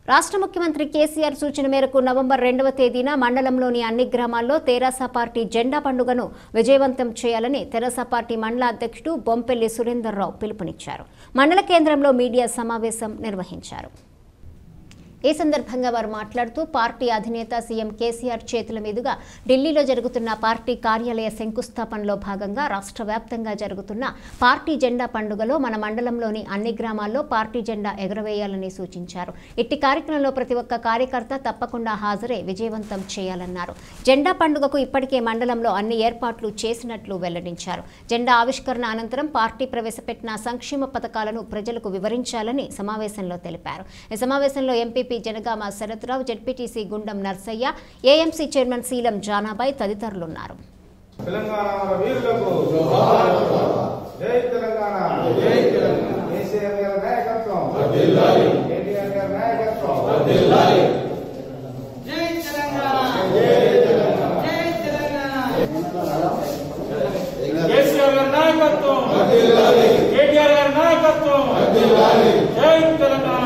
రాష్ట్ర ముఖ్యమంత్రి కేసీఆర్ సూచన మేరకు నవంబర్ రెండవ తేదీన మండలంలోని అన్ని గ్రామాల్లో తెరాస పార్టీ జెండా పండుగను విజయవంతం చేయాలని తెరాస పార్టీ మండల అధ్యక్షుడు బొంపెల్లి సురేందర్రావు పిలుపునిచ్చారు మండల కేంద్రంలో మీడియా సమావేశం నిర్వహించారు ఈ సందర్భంగా వారు మాట్లాడుతూ పార్టీ అధినేత సీఎం కేసీఆర్ చేతుల మీదుగా ఢిల్లీలో జరుగుతున్న పార్టీ కార్యాలయ శంకుస్థాపనలో భాగంగా రాష్ట్ర వ్యాప్తంగా జరుగుతున్న పార్టీ జెండా పండుగలో మన మండలంలోని అన్ని గ్రామాల్లో పార్టీ జెండా ఎగురవేయాలని సూచించారు ఇట్టి కార్యక్రమంలో ప్రతి ఒక్క కార్యకర్త తప్పకుండా హాజరై విజయవంతం చేయాలన్నారు జెండా పండుగకు ఇప్పటికే మండలంలో అన్ని ఏర్పాట్లు చేసినట్లు వెల్లడించారు జెండా ఆవిష్కరణ అనంతరం పార్టీ ప్రవేశపెట్టిన సంక్షేమ పథకాలను ప్రజలకు వివరించాలని సమావేశంలో తెలిపారు ఈ సమావేశంలో MPP Janagama Sharath Rao ZPTC Gundam Narsaiah AMC chairman Sheelam Janabai తదితరులున్నారు తెలంగాణ వీరులకు జై తెలంగాణ కేసీఆర్ గారి నాయకత్వం కేటీఆర్ గారి నాయకత్వం జై తెలంగాణ జై తెలంగాణ కేసీఆర్ గారి నాయకత్వం కేటీఆర్ గారి నాయకత్వం జై తెలంగాణ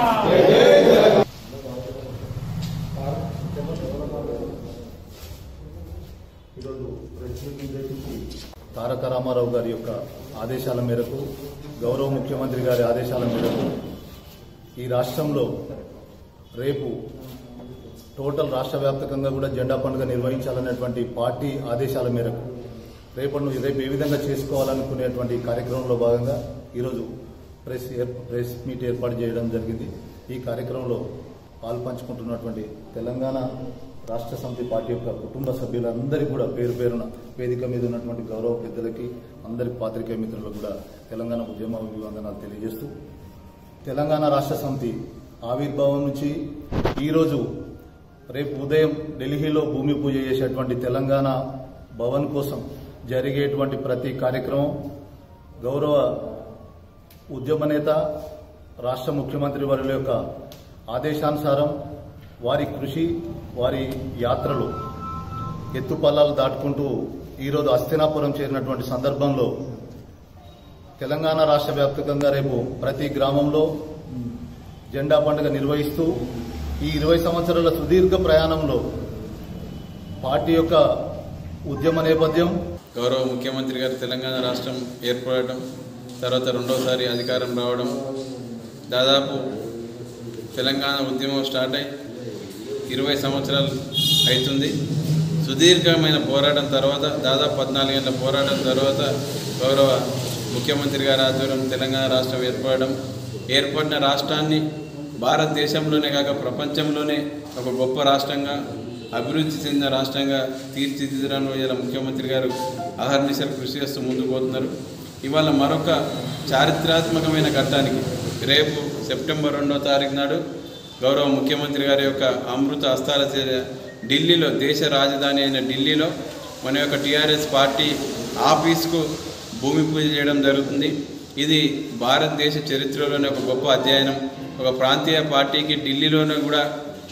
ఈరోజు ప్రెస్ మీట్ నిర్వహించి తారక రామారావు గారి యొక్క ఆదేశాల మేరకు గౌరవ ముఖ్యమంత్రి గారి ఆదేశాల మేరకు ఈ రాష్ట్రంలో రేపు టోటల్ రాష్ట్ర వ్యాప్తంగా కూడా జెండా పండుగ నిర్వహించాలనేటువంటి పార్టీ ఆదేశాల మేరకు రేపటి నుంచి రేపు ఏ విధంగా చేసుకోవాలనుకునేటువంటి కార్యక్రమంలో భాగంగా ఈరోజు ప్రెస్ ఏర్- ప్రెస్ మీట్ ఏర్పాటు చేయడం జరిగింది ఈ కార్యక్రమంలో పాల్పంచుకుంటున్నటువంటి తెలంగాణ రాష్ట్ర సమితి పార్టీ యొక్క కుటుంబ సభ్యులందరికీ కూడా పేరు పేరున వేదిక మీద ఉన్నటువంటి గౌరవ పెద్దలకి అందరి పాత్రికేయ మిత్రులకు కూడా తెలంగాణ ఉద్యమ అభివందనాలు తెలియజేస్తూ తెలంగాణ రాష్ట్ర సమితి ఆవిర్భావం నుంచి ఈరోజు రేపు ఉదయం ఢిల్లీలో భూమి పూజ చేసేటువంటి తెలంగాణ భవన్ కోసం జరిగేటువంటి ప్రతి కార్యక్రమం గౌరవ ఉద్యమ నేత రాష్ట్ర ముఖ్యమంత్రి వారి యొక్క ఆదేశానుసారం వారి కృషి వారి యాత్రలు ఎత్తుపల్లాలు దాటుకుంటూ ఈరోజు అస్థినాపురం చేరినటువంటి సందర్భంలో తెలంగాణ రాష్ట్ర వ్యాప్తంగా రేపు ప్రతి గ్రామంలో జెండా పండుగ నిర్వహిస్తూ ఈ ఇరవై సంవత్సరాల సుదీర్ఘ ప్రయాణంలో పార్టీ యొక్క ఉద్యమ నేపథ్యం గౌరవ ముఖ్యమంత్రి గారు తెలంగాణ రాష్ట్రం ఏర్పడటం తర్వాత రెండోసారి అధికారం రావడం దాదాపు తెలంగాణ ఉద్యమం స్టార్ట్ అయి ఇరవై సంవత్సరాలు అవుతుంది సుదీర్ఘమైన పోరాటం తర్వాత దాదాపు పద్నాలుగు గంటల పోరాటం తర్వాత గౌరవ ముఖ్యమంత్రి గారి ఆధ్వర్యం తెలంగాణ రాష్ట్రం ఏర్పడడం ఏర్పడిన రాష్ట్రాన్ని భారతదేశంలోనే కాక ప్రపంచంలోనే ఒక గొప్ప రాష్ట్రంగా అభివృద్ధి చెందిన రాష్ట్రంగా తీర్చిదిద్దడంలో ఇలా ముఖ్యమంత్రి గారు అహర్నిశలు కృషి చేస్తూ ముందుకు పోతున్నారు ఇవాళ మరొక చారిత్రాత్మకమైన ఘట్టానికి రేపు సెప్టెంబర్ రెండో తారీఖు నాడు గౌరవ ముఖ్యమంత్రి గారి యొక్క అమృత హస్తాల చే- ఢిల్లీలో దేశ రాజధాని అయిన ఢిల్లీలో మన యొక్క టీఆర్ఎస్ పార్టీ ఆఫీస్కు భూమి పూజ చేయడం జరుగుతుంది ఇది భారతదేశ చరిత్రలోనే ఒక గొప్ప అధ్యయనం ఒక ప్రాంతీయ పార్టీకి ఢిల్లీలోనే కూడా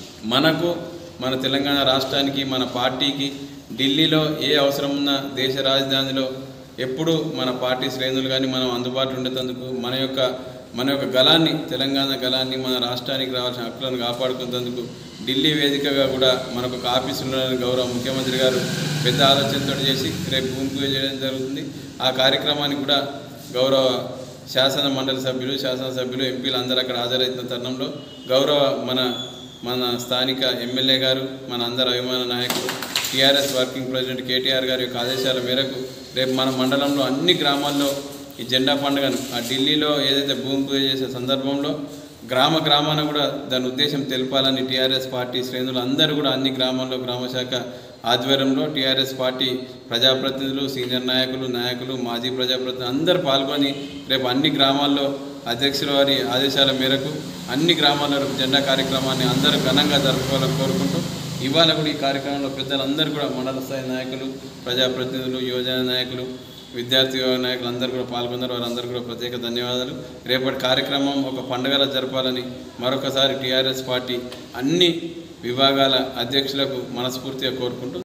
మనకు మన తెలంగాణ రాష్ట్రానికి మన పార్టీకి ఢిల్లీలో ఏ అవసరం ఉన్నా దేశ రాజధానిలో ఎప్పుడు మన పార్టీ శ్రేణులు కానీ మనం అందుబాటులో ఉండేందుకు మన యొక్క మన యొక్క గలాన్ని తెలంగాణ గలాన్ని మన రాష్ట్రానికి రావాల్సిన హక్కులను కాపాడుకునేందుకు ఢిల్లీ వేదికగా కూడా మనకు ఒక ఆఫీసు ఉండాలని గౌరవ ముఖ్యమంత్రి గారు పెద్ద ఆలోచనతో చేసి రేపు భూమి పూజ చేయడం జరుగుతుంది ఆ కార్యక్రమానికి కూడా గౌరవ శాసన మండలి సభ్యులు శాసనసభ్యులు ఎంపీలు అందరూ అక్కడ హాజరైతున్న తరుణంలో గౌరవ మన మన స్థానిక ఎమ్మెల్యే గారు మన అందరి అభిమాన నాయకులు టీఆర్ఎస్ వర్కింగ్ ప్రెసిడెంట్ కేటీఆర్ గారి యొక్క ఆదేశాల మేరకు రేపు మన మండలంలో అన్ని గ్రామాల్లో ఈ జెండా పండుగను ఆ ఢిల్లీలో ఏదైతే భూమి పూజ చేసే సందర్భంలో గ్రామ గ్రామాన కూడా దాని ఉద్దేశం తెలపాలని టీఆర్ఎస్ పార్టీ శ్రేణులు అందరూ కూడా అన్ని గ్రామాల్లో గ్రామశాఖ ఆధ్వర్యంలో టీఆర్ఎస్ పార్టీ ప్రజాప్రతినిధులు సీనియర్ నాయకులు నాయకులు మాజీ ప్రజాప్రతినిధులు అందరూ పాల్గొని రేపు అన్ని గ్రామాల్లో అధ్యక్షుల వారి ఆదేశాల మేరకు అన్ని గ్రామాల్లో రేపు జెండా కార్యక్రమాన్ని అందరూ ఘనంగా జరుపుకోవాలని కోరుకుంటూ ఇవాళ కూడా ఈ కార్యక్రమంలో పెద్దలందరూ కూడా మండల స్థాయి నాయకులు ప్రజాప్రతినిధులు యువజన నాయకులు విద్యార్థి నాయకులు అందరూ కూడా పాల్గొన్నారు వారందరూ కూడా ప్రత్యేక ధన్యవాదాలు రేపటి కార్యక్రమం ఒక పండుగలా జరపాలని మరొకసారి టీఆర్ఎస్ పార్టీ అన్ని విభాగాల అధ్యక్షులకు మనస్ఫూర్తిగా కోరుకుంటూ